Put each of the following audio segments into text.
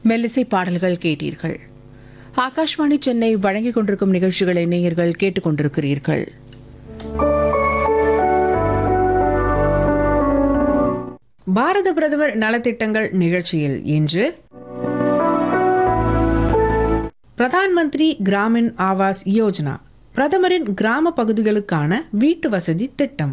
மெல்லிசை பாடல்கள் கேட்டீர்கள் ஆகாஷ்வாணி சென்னை வழங்கிக் கொண்டிருக்கும் நிகழ்ச்சிகளை நேயர்கள் கேட்டுக்கொண்டிருக்கிறீர்கள் பாரத பிரதமர் நலத்திட்டங்கள் நிகழ்ச்சியில் இன்று பிரதான் மந்திரி கிராமின் ஆவாஸ் யோஜனா பிரதமரின் கிராம பகுதிகளுக்கான வீட்டு வசதி திட்டம்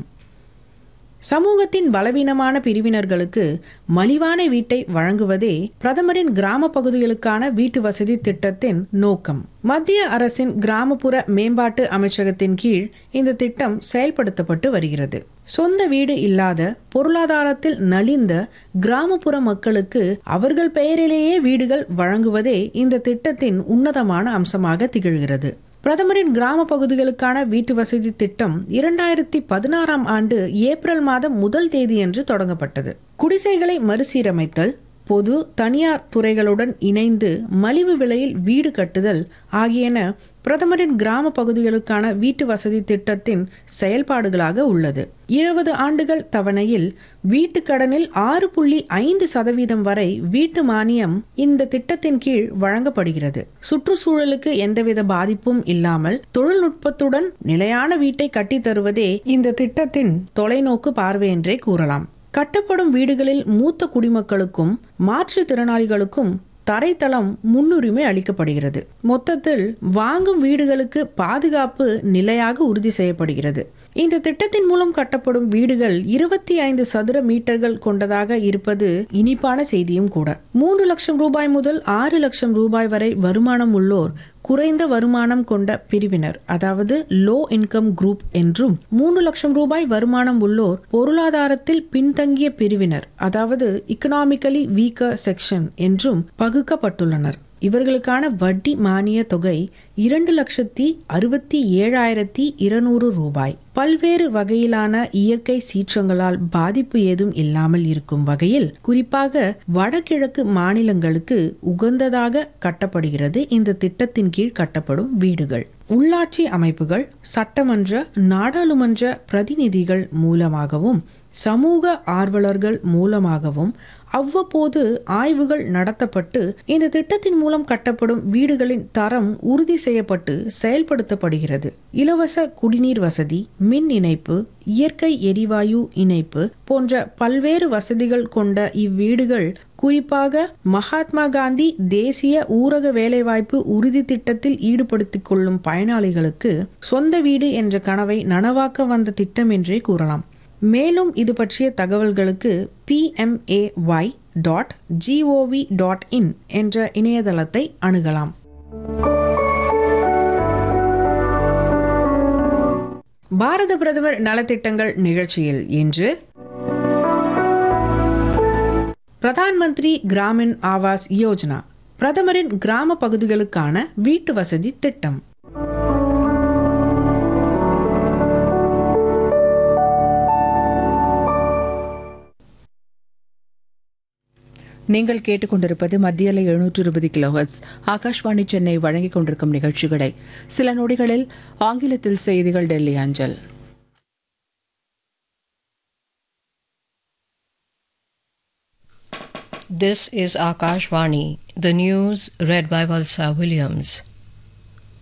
சமூகத்தின் பலவீனமான பிரிவினர்களுக்கு மலிவான வீட்டை வழங்குவதே பிரதமரின் கிராம பகுதிகளுக்கான வீட்டு வசதி திட்டத்தின் நோக்கம் மத்திய அரசின் கிராமப்புற மேம்பாட்டு அமைச்சகத்தின் கீழ் இந்த திட்டம் செயல்படுத்தப்பட்டு வருகிறது சொந்த வீடு இல்லாத பொருளாதாரத்தில் நலிந்த கிராமப்புற மக்களுக்கு அவர்கள் பெயரிலேயே வீடுகள் வழங்குவதே இந்த திட்டத்தின் உன்னதமான அம்சமாக திகழ்கிறது பிரதமரின் கிராம பகுதிகளுக்கான வீட்டு வசதி திட்டம் இரண்டாயிரத்தி பதினாறாம் ஆண்டு ஏப்ரல் மாதம் முதல் தேதியன்று தொடங்கப்பட்டது குடிசைகளை மறுசீரமைத்தல் பொது தனியார் துறைகளுடன் இணைந்து மலிவு விலையில் வீடு கட்டுதல் ஆகியன பிரதமரின் கிராம பகுதிகளுக்கான வீட்டு வசதி திட்டத்தின் செயல்பாடுகளாக உள்ளது இருபது ஆண்டுகள் தவணையில் வீட்டு கடனில் ஆறு புள்ளி ஐந்து சதவீதம் வரை வீட்டு மானியம் இந்த திட்டத்தின் கீழ் வழங்கப்படுகிறது சுற்றுச்சூழலுக்கு எந்தவித பாதிப்பும் இல்லாமல் தொழில்நுட்பத்துடன் நிலையான வீட்டை கட்டித் தருவதே இந்த திட்டத்தின் தொலைநோக்கு பார்வை என்றே கூறலாம் கட்டப்படும் வீடுகளில் மூத்த குடிமக்களுக்கும் மாற்றுத்திறனாளிகளுக்கும் தரைத்தளம் முன்னுரிமை அளிக்கப்படுகிறது மொத்தத்தில் வாங்கும் வீடுகளுக்கு பாதுகாப்பு நிலையாக உறுதி செய்யப்படுகிறது இந்த திட்டத்தின் மூலம் கட்டப்படும் வீடுகள் இருபத்தி ஐந்து சதுர மீட்டர்கள் கொண்டதாக இருப்பது இனிப்பான செய்தியும் கூட மூன்று லட்சம் ரூபாய் முதல் ஆறு லட்சம் ரூபாய் வரை வருமானம் உள்ளோர் குறைந்த வருமானம் கொண்ட பிரிவினர் அதாவது லோ இன்கம் குரூப் என்றும் மூன்று லட்சம் ரூபாய் வருமானம் உள்ளோர் பொருளாதாரத்தில் பின்தங்கிய பிரிவினர் அதாவது இக்கனாமிக்கலி வீக்கர் செக்ஷன் என்றும் பகுக்கப்பட்டுள்ளனர் இவர்களுக்கான வட்டி மானிய தொகை இரண்டு லட்சத்தி அறுபத்தி ஏழாயிரத்தி இருநூறு ரூபாய் பல்வேறு வகையிலான இயற்கை சீற்றங்களால் பாதிப்பு ஏதும் இல்லாமல் இருக்கும் வகையில் குறிப்பாக வடகிழக்கு மாநிலங்களுக்கு உகந்ததாக கட்டப்படுகிறது இந்த திட்டத்தின் கீழ் கட்டப்படும் வீடுகள் உள்ளாட்சி அமைப்புகள் சட்டமன்ற நாடாளுமன்ற பிரதிநிதிகள் மூலமாகவும் சமூக ஆர்வலர்கள் மூலமாகவும் அவ்வப்போது ஆய்வுகள் நடத்தப்பட்டு இந்த திட்டத்தின் மூலம் கட்டப்படும் வீடுகளின் தரம் உறுதி செய்யப்பட்டு செயல்படுத்தப்படுகிறது இலவச குடிநீர் வசதி மின் இணைப்பு இயற்கை எரிவாயு இணைப்பு போன்ற பல்வேறு வசதிகள் கொண்ட இவ்வீடுகள் குறிப்பாக மகாத்மா காந்தி தேசிய ஊரக வேலைவாய்ப்பு உறுதி திட்டத்தில் ஈடுபடுத்திக் கொள்ளும் பயனாளிகளுக்கு சொந்த வீடு என்ற கனவை நனவாக்க வந்த திட்டம் என்றே கூறலாம் மேலும் இது பற்றிய தகவல்களுக்கு PMAY dot gov dot in என்ற இணையதளத்தை அணுகலாம் பாரத பிரதமர் நலத்திட்டங்கள் நிகழ்ச்சியில் இன்று பிரதான் மந்திரி கிராமின் ஆவாஸ் யோஜனா பிரதமரின் கிராம பகுதிகளுக்கான வீட்டு வசதி திட்டம் நீங்கள் கேட்டுக்கொண்டிருப்பது மத்தியில எழுநூற்று இருபது கிலோஹர்ட்ஸ் ஆகாஷ்வாணி சென்னை வழங்கிக் கொண்டிருக்கும் நிகழ்ச்சிகளை சில நொடிகளில் ஆங்கிலத்தில் செய்திகள் டெல்லி அஞ்சல் This is Akashvani, the news read by Valsa Williams.